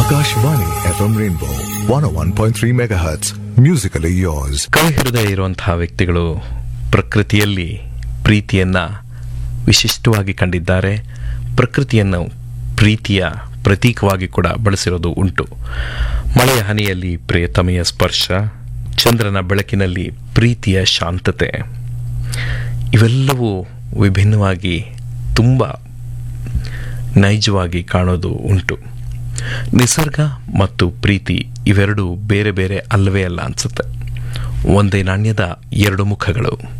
Akashvani FM Rainbow 101.3 MHz. Musically yours. ಕವಿ ಹೃದಯ ಇರುವಂತಹ ವ್ಯಕ್ತಿಗಳು ಪ್ರಕೃತಿಯಲ್ಲಿ ಪ್ರೀತಿಯನ್ನ ವಿಶಿಷ್ಟವಾಗಿ ಕಂಡಿದ್ದಾರೆ ಪ್ರಕೃತಿಯನ್ನು ಪ್ರೀತಿಯ ಪ್ರತೀಕವಾಗಿ ಕೂಡ ಬಳಸಿರೋದು ಉಂಟು ಮಳೆಯ ಹನಿಯಲ್ಲಿ ಪ್ರಿಯತಮೆಯ ಸ್ಪರ್ಶ ಚಂದ್ರನ ಬೆಳಕಿನಲ್ಲಿ ಪ್ರೀತಿಯ ಶಾಂತತೆ ಇವೆಲ್ಲವೂ ವಿಭಿನ್ನವಾಗಿ ತುಂಬ ನೈಜವಾಗಿ ಕಾಣೋದು ಉಂಟು ನಿಸರ್ಗ ಮತ್ತು ಪ್ರೀತಿ ಇವೆರಡು ಬೇರೆ ಬೇರೆ ಅಲ್ಲವೇ ಅಲ್ಲ ಅನ್ಸುತ್ತೆ ಒಂದೇ ನಾಣ್ಯದ ಎರಡು ಮುಖಗಳು